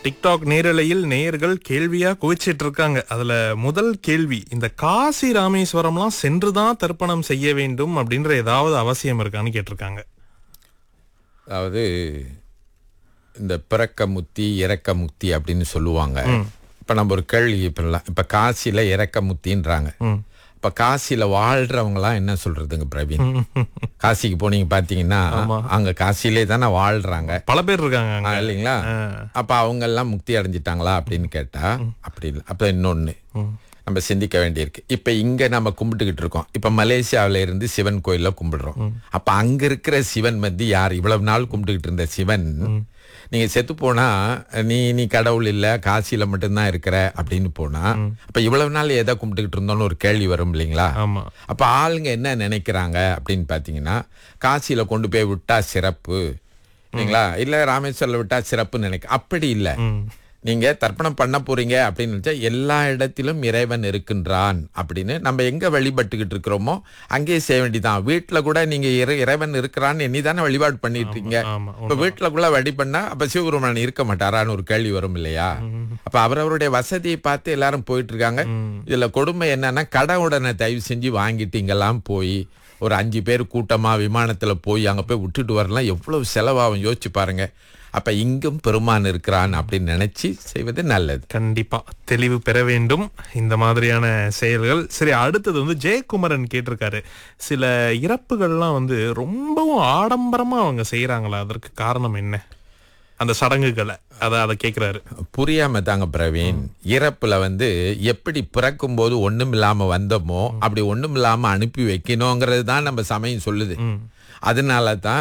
TikTok நேரலையில் நேயர்கள் கேள்வியா குவிச்சிட்டு இருக்காங்க அதுல முதல் கேள்வி இந்த காசி ராமேஸ்வரம்லாம் சென்றுதான் தர்ப்பணம் செய்ய வேண்டும் அப்படின்ற ஏதாவது அவசியம் இருக்கான்னு கேட்டிருக்காங்க அதாவது இந்த பிறக்க முத்தி இறக்க முத்தி அப்படின்னு சொல்லுவாங்க இப்ப நம்ம ஒரு கேள்வி இப்பெல்லாம் இப்ப காசியில இறக்க முத்தின்றாங்க இப்ப காசியில வாழ்றவங்கலாம் என்ன சொல்றதுங்க பிரவீன் காசிக்கு போனீங்க பாத்தீங்கன்னா அங்க காசியிலே தானே வாழ்றாங்க பல பேர் இருக்காங்க ஆ, அங்க. இல்லைங்களா அப்ப அவங்க எல்லாம் முக்தி அடைஞ்சிட்டாங்களா அப்படின்னு கேட்டா அப்படி இல்லை அப்ப இன்னொன்னு நம்ம சிந்திக்க வேண்டியிருக்கு இப்ப இங்க நம்ம கும்பிட்டுக்கிட்டு இருக்கோம் இப்ப மலேசியாவில இருந்து சிவன் கோயில்ல கும்பிடுறோம் அப்ப அங்க இருக்கிற சிவன் வந்து யார் இவ்வளவு நாள் கும்பிட்டுக்கிட்டு இருந்த சிவன் நீங்க செத்து போனா நீ நீ கடவுள் இல்ல காசியில மட்டும்தான் இருக்கிற அப்படின்னு போனா அப்ப இவ்வளவு நாள் எதை கும்பிட்டுக்கிட்டு இருந்தோம்னு ஒரு கேள்வி வரும் இல்லைங்களா ஆமா அப்ப ஆளுங்க என்ன நினைக்கிறாங்க அப்படின்னு பாத்தீங்கன்னா காசியில கொண்டு போய் விட்டா சிறப்பு இல்லைங்களா இல்ல ராமேஸ்வரில் விட்டா சிறப்பு நினைக்க அப்படி இல்ல நீங்க தர்ப்பணம் பண்ண போறீங்க அப்படின்னு நினைச்சா எல்லா இடத்திலும் இறைவன் இருக்கின்றான் அப்படின்னு நம்ம எங்க வழிபட்டுக்கிட்டு இருக்கிறோமோ அங்கேயே செய்ய வேண்டியதான் வீட்டுல கூட நீங்க இறை- இறைவன் இருக்கிறான்னு எண்ணி தானே வழிபாடு பண்ணிட்டு இருக்கீங்க ஆமா இப்ப வீட்டுலக்குள்ள வழி பண்ணா அப்ப சிவபெருமான் இருக்க மாட்டாரான்னு ஒரு கேள்வி வரும் இல்லையா அப்ப அவரவருடைய வசதியை பார்த்து எல்லாரும் போயிட்டு இருக்காங்க இதுல கொடுமை என்னன்னா கடவுடனை தயவு செஞ்சு வாங்கிட்டு இங்கெல்லாம் போய் ஒரு அஞ்சு பேர் கூட்டமா விமானத்துல போய் அங்க போய் விட்டுட்டு வரலாம் எவ்வளவு செலவாகும் யோசிச்சு பாருங்க அப்ப இங்கும் பெருமான் இருக்கிறான் அப்படின்னு நினைச்சு செய்வது நல்லது கண்டிப்பா தெளிவு பெற வேண்டும் இந்த மாதிரியான செயல்கள் சரி அடுத்தது வந்து ஜெயக்குமரன் கேட்டிருக்காரு சில இறப்புகள்லாம் வந்து ரொம்பவும் ஆடம்பரமா அவங்க செய்யறாங்களா அதற்கு காரணம் என்ன அந்த சடங்குகளை அத அதை கேக்குறாரு புரியாம தாங்க பிரவீன் இறப்புல வந்து எப்படி பிறக்கும் போது ஒண்ணும் இல்லாம வந்தோமோ அப்படி ஒண்ணும் இல்லாம அனுப்பி வைக்கணுங்கிறது தான் நம்ம சமயம் சொல்லுது அதனால தான்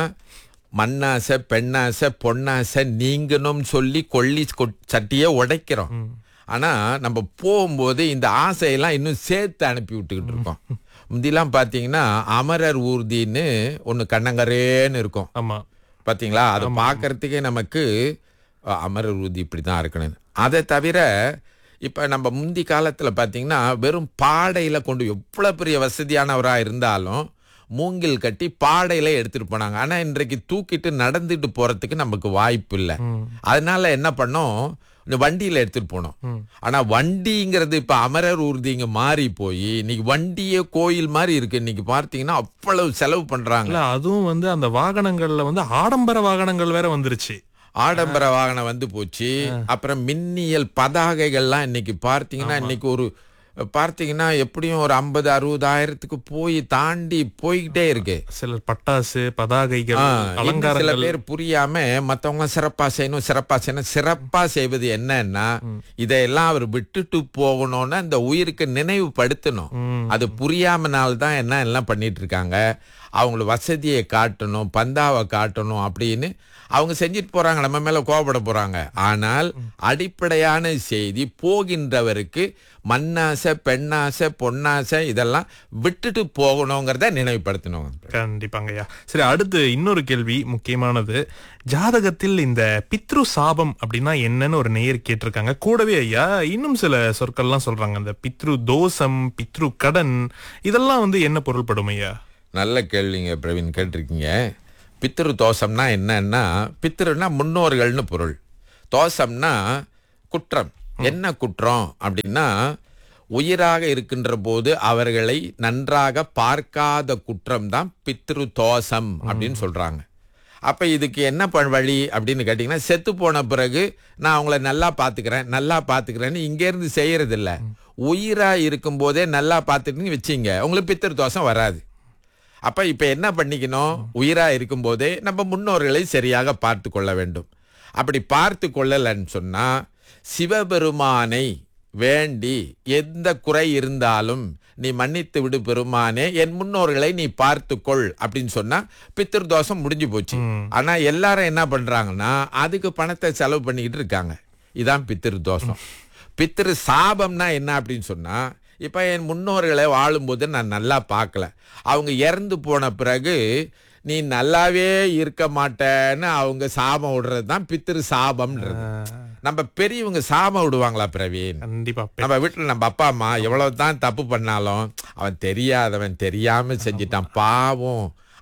மண்ணாசை பெண்ணாசை பொன்னாசை நீங்கணும் சொல்லி கொல்லி கொட்- சட்டியை உடைக்கிறோம் ஆனா நம்ம போகும்போது இந்த ஆசையெல்லாம் இன்னும் சேர்த்து அனுப்பி விட்டுக்கிட்டு இருக்கோம் முந்திலாம் பாத்தீங்கன்னா அமரர் ஊர்தின்னு ஒண்ணு கண்ணங்கரேன்னு இருக்கும் ஆமா பாத்தீங்களா அதை பார்க்கறதுக்கே நமக்கு அ, அமரர் ஊர்தி இப்படி தான் இருக்கணும் அதை தவிர இப்ப நம்ம முந்தி காலத்துல பாத்தீங்கன்னா வெறும் பாடையில கொண்டு எவ்வளவு பெரிய வசதியானவரா இருந்தாலும் மூங்கில் கட்டி பாடையில எடுத்துட்டு போனாங்க ஆனா இன்றைக்கு தூக்கிட்டு நடந்துட்டு போறதுக்கு நமக்கு வாய்ப்பு இல்லை அதனால என்ன பண்ணோம் இந்த வண்டியில எடுத்துட்டு போனோம் ஆனா வண்டிங்கிறது இப்ப அமரர் ஊர்திங்க மாறி போய் இன்னைக்கு வண்டியே கோயில் மாதிரி இருக்கு இன்னைக்கு பார்த்தீங்கன்னா அவ்வளவு செலவு பண்றாங்க இல்ல அதுவும் வந்து அந்த வாகனங்கள்ல வந்து ஆடம்பர வாகனங்கள் வேற வந்துருச்சு ஆடம்பர வாகனம் வந்து போச்சு அப்புறம் மின்னியல் பதாகைகள்லாம் இன்னைக்கு பார்த்தீங்கன்னா இன்னைக்கு ஒரு பார்த்தீங்கன்னா எப்படியும் ஒரு ஐம்பது அறுபதாயிரத்துக்கு போய் தாண்டி போய்கிட்டே இருக்கு சிலர் பட்டாசு பதாகைகள் ஆ, இன்னும் சில அலங்காரங்கள் பேர் புரியாம மத்தவங்க சிறப்பா செய்யணும் சிறப்பா செய்யணும் சிறப்பா செய்வது என்னன்னா இதையெல்லாம் அவர் விட்டுட்டு போகணும்னு அந்த உயிருக்கு நினைவுபடுத்தணும் அது புரியாமனால தான் என்ன எல்லாம் பண்ணிட்டு இருக்காங்க அவங்கள வசதியை காட்டணும் பந்தாவை காட்டணும் அப்படின்னு அவங்க செஞ்சுட்டு போறாங்க நம்ம மேல கோபப்பட போறாங்க ஆனால் அடிப்படையான செய்தி போகின்றவருக்கு மண்ணாசை பெண்ணாசை பொன்னாசை இதெல்லாம் விட்டுட்டு போகணுங்கிறத நினைவுபடுத்தணும் கண்டிப்பாங்கய்யா சரி அடுத்து இன்னொரு கேள்வி முக்கியமானது ஜாதகத்தில் இந்த பித்ரு சாபம் அப்படின்னா என்னன்னு ஒரு நேயர் கேட்டிருக்காங்க கூடவே ஐயா இன்னும் சில சொற்கள்லாம் சொல்றாங்க இந்த பித்ரு தோஷம் பித்ரு கடன் இதெல்லாம் வந்து என்ன பொருள்படும் ஐயா நல்ல கேள்விங்க பிரவீன் கேட்டிருக்கீங்க பித்திரு தோஷம்னா என்னன்னா பித்திருன்னா முன்னோர்கள்னு பொருள் தோஷம்னா குற்றம் என்ன குற்றம் அப்படின்னா உயிராக இருக்கின்ற போது அவர்களை நன்றாக பார்க்காத குற்றம் தான் பித்ரு தோஷம் அப்படின்னு சொல்றாங்க அப்ப இதுக்கு என்ன ப- வழி அப்படின்னு கேட்டீங்கன்னா செத்து போன பிறகு நான் அவங்கள நல்லா பாத்துக்கிறேன் நல்லா பாத்துக்கிறேன்னு இங்க இருந்து செய்யறது இல்ல உயிரா இருக்கும் போதே நல்லா பார்த்துட்டு வச்சீங்க உங்களுக்கு பித்திரு தோஷம் வராது அப்ப இப்ப என்ன பண்ணிக்கணும் உயிரா இருக்கும் போதே நம்ம முன்னோர்களை சரியாக பார்த்து கொள்ள வேண்டும் அப்படி பார்த்து கொள்ளலன்னு சொன்னா சிவபெருமானை வேண்டி எந்த குறை இருந்தாலும் நீ மன்னித்து விடு பெருமானே என் முன்னோர்களை நீ பார்த்துக்கொள் அப்படின்னு சொன்னா பித்திரு தோஷம் முடிஞ்சு போச்சு ஆனா எல்லாரும் என்ன பண்றாங்கன்னா அதுக்கு பணத்தை செலவு பண்ணிக்கிட்டு இருக்காங்க இதான் பித்திரு தோஷம் பித்திரு சாபம்னா என்ன அப்படின்னு சொன்னா இப்ப என் முன்னோர்களை வாழும்போது நான் நல்லா பார்க்கல அவங்க இறந்து போன பிறகு நீ நல்லாவே இருக்க மாட்டேன்னு அவங்க சாபம் விடுறது தான் பித்திரு சாபம்ன்றது நம்ம பெரியவங்க சாபம் விடுவாங்களா பிரவீன் கண்டிப்பா பெ- நம்ம வீட்டுல நம்ம அப்பா அம்மா எவ்வளவு தான் தப்பு பண்ணாலும் அவன் தெரியாதவன் தெரியாம செஞ்சிட்டான் பாவம்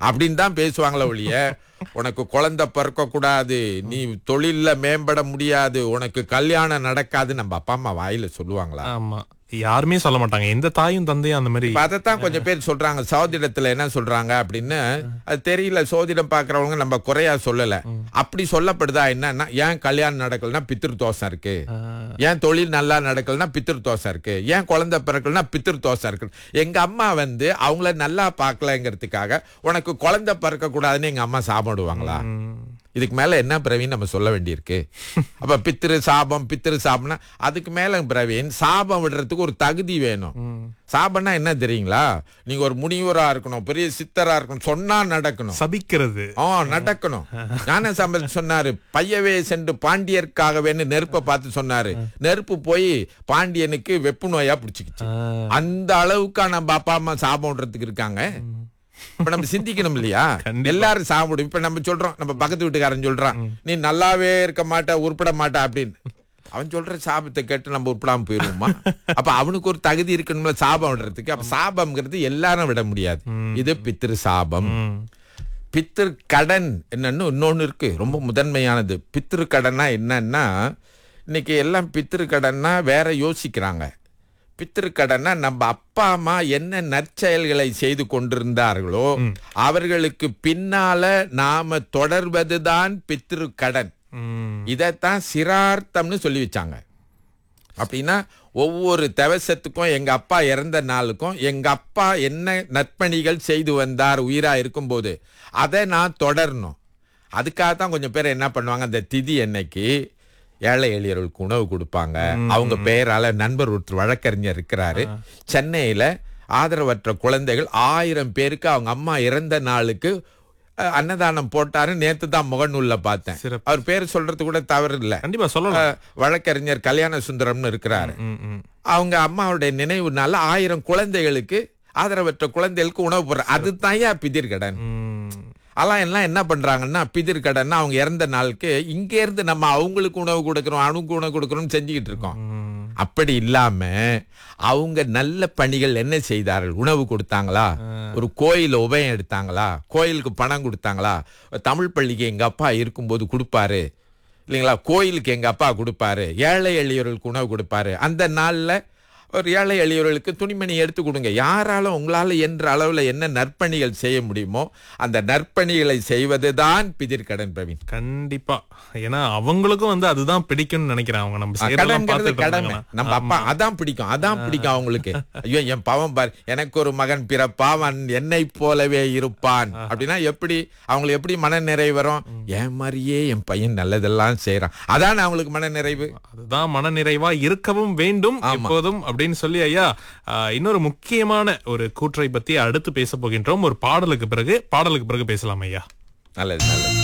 அப்படின்னு தான் பேசுவாங்களே ஒழிய உனக்கு குழந்தை பிறக்க கூடாது நீ தொழில்ல மேம்பட முடியாது உனக்கு கல்யாணம் நடக்காது நம்ம அப்பா அம்மா வாயில சொல்லுவாங்களா ஆமா யாருமே சொல்ல மாட்டாங்க எந்த தாயும் தந்தையும் அந்த மாதிரி இப்ப அதைத்தான் கொஞ்சம் பேர் சொல்றாங்க சோதிடத்துல என்ன சொல்றாங்க அப்படின்னு அது தெரியல சோதிடம் பாக்குறவங்க நம்ம குறையா சொல்லல அப்படி சொல்லப்படுதா என்னன்னா ஏன் கல்யாணம் நடக்கலன்னா பித்திரு தோஷம் இருக்கு ஆ, ஏன் தொழில் நல்லா நடக்கலன்னா பித்திரு தோசை இருக்கு ஏன் குழந்தை பிறக்கலன்னா பித்திரு தோசை இருக்கு எங்க அம்மா வந்து அவங்கள நல்லா பார்க்கலங்கிறதுக்காக உனக்கு குழந்தை பிறக்க கூடாதுன்னு எங்க அம்மா சாப்பிடுவாங்களா ம். இதுக்கு மேல என்ன பிரவீன் நம்ம சொல்ல வேண்டியிருக்கு அப்ப பித்திரு சாபம் பித்திரு சாபம்னா அதுக்கு மேல பிரவீன் சாபம் விடுறதுக்கு ஒரு தகுதி வேணும் சாபம்னா என்ன தெரியுங்களா நீங்க ஒரு முனிவரா இருக்கணும் பெரிய சித்தரா இருக்கணும் சொன்னா நடக்கணும் சபிக்கிறது ஆ நடக்கணும் ஞான சம்பத் சொன்னாரு பையவே சென்று பாண்டியர்க்காகவேன்னு நெருப்பை பார்த்து சொன்னாரு நெருப்பு போய் பாண்டியனுக்கு வெப்பு நோயா பிடிச்சிக்கிச்சு ஆ, அந்த அளவுக்கா நம்ம அப்பா அம்மா சாப்பிடுறதுக்கு இருக்காங்க இப்ப நம்ம சிந்திக்கணும் இல்லையா கண்டிப்பா. எல்லாரும் சாப்பிடும் இப்ப நம்ம சொல்றோம் நம்ம பக்கத்து வீட்டுக்காரன் சொல்றான் நீ நல்லாவே இருக்க மாட்ட உருப்பட மாட்ட அப்படின்னு அவன் சொல்ற சாபத்தை கேட்டு நம்ம உருப்படாம போயிருவோமா அப்ப அவனுக்கு ஒரு தகுதி இருக்கணும்ல சாபம் விடுறதுக்கு அப்ப சாபம்ங்கிறது எல்லாரும் விட முடியாது இது பித்திரு சாபம் ம். பித்திரு கடன் என்னன்னு இன்னொன்னு இருக்கு ரொம்ப முதன்மையானது பித்திரு கடன்னா என்னன்னா இன்னைக்கு எல்லாம் பித்திரு கடன்னா வேற யோசிக்கிறாங்க பித்திரு கடன்னா நம்ம அப்பா அம்மா என்ன நற்செயல்களை செய்து கொண்டிருந்தார்களோ அவர்களுக்கு பின்னால நாம தொடர்வதுதான் பித்திரு கடன் ம். இதைத்தான் சிரார்த்தம்னு சொல்லி வச்சாங்க அப்படின்னா ஒவ்வொரு தவசத்துக்கும் எங்க அப்பா இறந்த நாளுக்கும் எங்க அப்பா என்ன நற்பணிகள் செய்து வந்தார் உயிரா இருக்கும்போது அதை நான் தொடரணும் அதுக்காக தான் கொஞ்சம் பேர் என்ன பண்ணுவாங்க அந்த திதி அன்னைக்கு ஏழை எளியவர்களுக்கு உணவு கொடுப்பாங்க அவங்க பெயரால நண்பர் ஒருத்தர் வழக்கறிஞர் இருக்கிறாரு சென்னையில ஆதரவற்ற குழந்தைகள் ஆயிரம் பேருக்கு அவங்க அம்மா இறந்த நாளுக்கு அஹ், அன்னதானம் போட்டாரு நேத்து தான் முகநூல்ல பார்த்தேன் சிறப்பு. அவர் பேர் சொல்றது கூட தவறு இல்ல கண்டிப்பா சொல்லலாம் அஹ், வழக்கறிஞர் கல்யாண சுந்தரம்னு இருக்கிறாரு ம், ம். அவங்க அம்மாவுடைய நினைவுனால ஆயிரம் குழந்தைகளுக்கு ஆதரவற்ற குழந்தைகளுக்கு உணவு போடுற அதுதான் ஏன் பிதிர் கடன் ம். அதெல்லாம் எல்லாம் என்ன பண்றாங்கன்னா பிதிர் கடன்னா அவங்க இறந்த நாளுக்கு இங்க இருந்து நம்ம அவங்களுக்கு உணவு கொடுக்கிறோம் அவனுக்கு உணவு கொடுக்கிறோம் செஞ்சுக்கிட்டு இருக்கோம் ம். அப்படி இல்லாம அவங்க நல்ல பணிகள் என்ன செய்தார்கள் உணவு கொடுத்தாங்களா ஒரு கோயில உபயம் எடுத்தாங்களா கோயிலுக்கு பணம் கொடுத்தாங்களா தமிழ் பள்ளிக்கு எங்க அப்பா இருக்கும்போது கொடுப்பாரு இல்லைங்களா கோயிலுக்கு எங்க அப்பா கொடுப்பாரு ஏழை எளியவர்களுக்கு உணவு கொடுப்பாரு அந்த நாள்ல ஒரு ஏழை எளியவர்களுக்கு துணிமணி எடுத்து கொடுங்க யாரால உங்களால என்ற அளவுல என்ன நற்பணிகள் செய்ய முடியுமோ அந்த நற்பணிகளை செய்வதுதான் பிதிர்கடன் பிரவீன் கண்டிப்பா ஏன்னா அவங்களுக்கும் வந்து அதுதான் பிடிக்கும்னு நினைக்கிறேன் அவங்க நம்ம செய்யறதெல்லாம் கடன்கிறது பார்த்துட்டு கடமை இருந்தாங்கன்னா. நம்ம அப்பா அதான் பிடிக்கும் அதான் பிடிக்கும் அவங்களுக்கு ஐயோ என் பாவம் பார் எனக்கு ஒரு மகன் பிறப்பான் அவன் என்னை போலவே இருப்பான் அப்படின்னா எப்படி அவங்களுக்கு எப்படி மன நிறைவு வரும் என் மாதிரியே என் பையன் நல்லதெல்லாம் செய்யறான் அதான் அவங்களுக்கு மன நிறைவு அதுதான் மனநிறைவா இருக்கவும் வேண்டும் எப்போதும் அப்படின்னு சொல்லி ஐயா ஆஹ், இன்னொரு முக்கியமான ஒரு கூற்றை பத்தி அடுத்து பேச போகின்றோம் ஒரு பாடலுக்கு பிறகு பாடலுக்கு பிறகு பேசலாம் ஐயா நல்லது நல்லது